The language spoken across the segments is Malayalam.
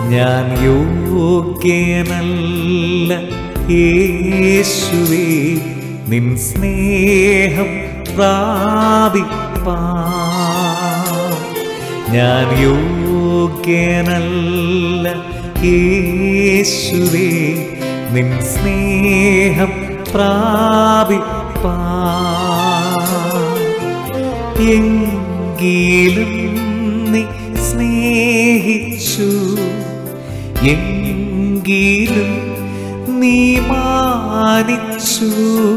ഞാൻ യോഗ്യനല്ല യേശുവേ നിൻ സ്നേഹം പ്രാപിപ്പാ ഞാൻ യോഗ്യനല്ല യേശുവേ നിൻ സ്നേഹം പ്രാപിപ്പാ എങ്കിലും നീ സ്നേഹിച്ചു എങ്കിലും നീ മാനിച്ചു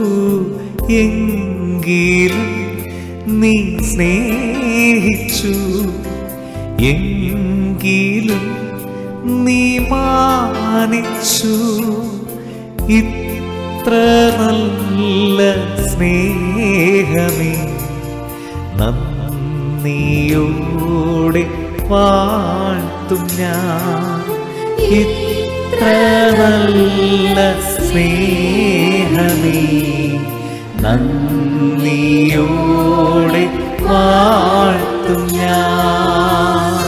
എങ്കിലും നീ സ്നേഹിച്ചു എങ്കിലും നീ മാനിച്ചു ഇത്ര നല്ല സ്നേഹമേ നന്ദിയോടെ വാഴ്ത്തും ഞാൻ ഇത്ര നല്ല സ്നേഹമേ നന്ദിയോടെ വാഴ്ത്തും ഞാൻ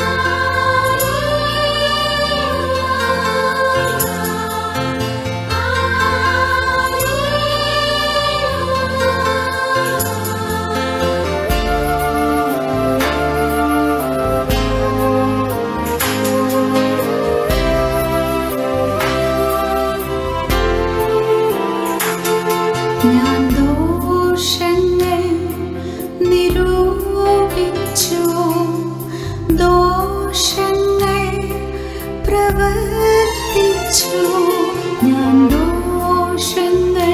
ഞാൻ ദോഷങ്ങൾ നിരൂപിച്ചു ദോഷങ്ങൾ പ്രവർത്തിച്ചു ഞാൻ ദോഷങ്ങൾ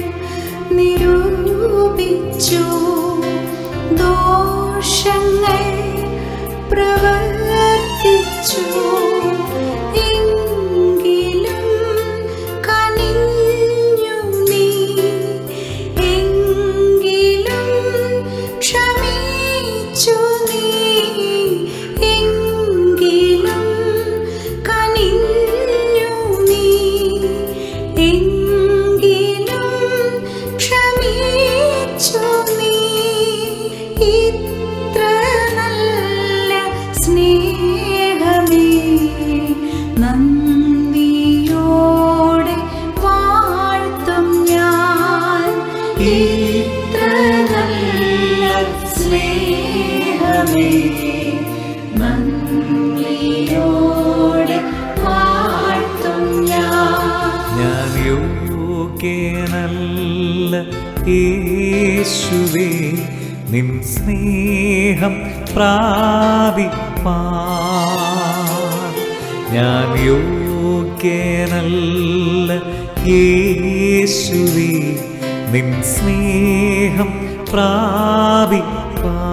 നിരൂപിച്ചു ദോഷങ്ങൾ പ്രവർത്തിച്ചു എങ്കിലും കനിഞ്ഞു നീ എങ്കിലും ക്ഷമിച്ചു നീ എങ്കിലും കനിഞ്ഞു നീ എങ്കിലും ക്ഷമിച്ചു നീ ഇത്ര നല്ല സ്നേഹമേ നന്ദിയോടെ വാഴ്ത്തും ഞാൻ ഇത്ര നല്ല സ്നേഹമേ നന്ദിയോടെ വാഴ്ത്തും ഞാൻ ഞാൻ യോഗ്യനല്ല യേശുവേ നിൻ സ്നേഹം പ്രാപിപ്പാൻ ഞാൻ യോഗ്യനല്ല യേശുവേ നിൻ സ്നേഹം പ്രാപിപ്പാൻ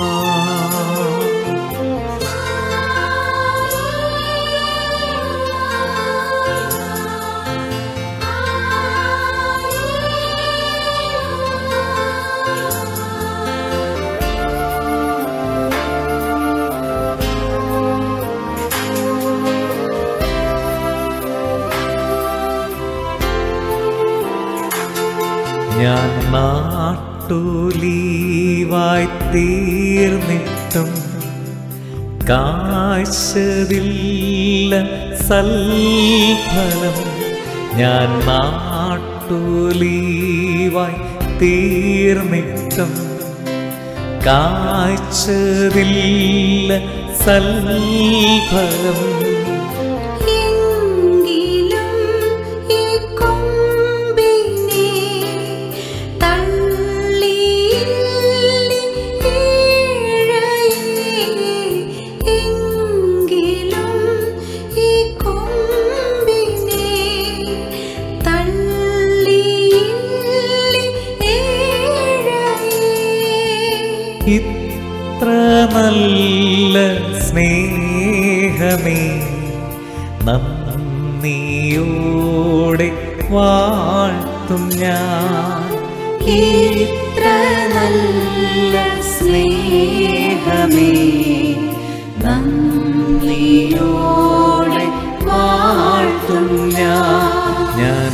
ഞാൻ നാട്ടുലീവായി തീർന്നിട്ടും കാഴ്ചതില്ല സൽഫലം ഞാൻ നാട്ടുലീവായി തീർന്നിട്ടും കാഴ്ചതില്ല സൽഫലം എങ്കിലും ഈ കൊമ്പിനെ തള്ളിയിഴയേ എങ്കിലും ഈ കൊമ്പിനെ തള്ളിയിഴയേ ഇത്ര നല്ല സ്നേഹമേ നന്ദിയോടെ വാഴ്ത്തും ഞാൻ ഇത്ര നല്ല സ്നേഹമേ നന്ദിയോടെ വാഴ്ത്തും ഞാൻ ഞാൻ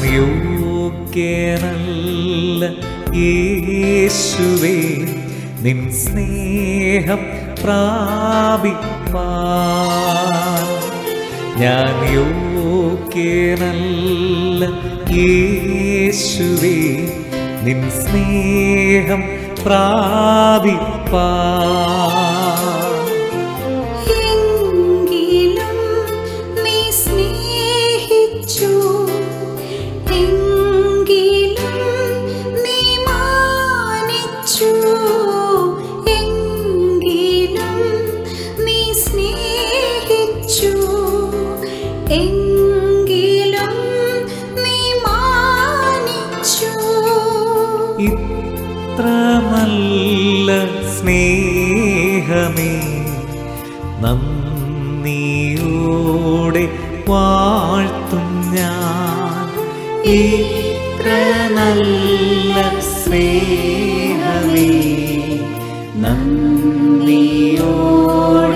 യോഗ്യനല്ല യേശുവേ നിൻ സ്നേഹം പ്രാപിപ്പാൻ ഞാൻ യോഗ്യനല്ല യേശുവേ നിൻ സ്നേഹം പ്രാപിപ്പാ എങ്കിലും നീ സ്നേഹിച്ചു എങ്കിലും നീ മാനിച്ചു എങ്കിലും നീ സ്നേഹിച്ചു എങ്കിലും നീ മാനിച്ചു ഇത്ര നല്ല സ്നേഹമേ നന്ദിയോടെ വാഴ്ത്തും ഞാൻ ഇത്ര നല്ല സ്നേഹമേ നന്ദിയോടെ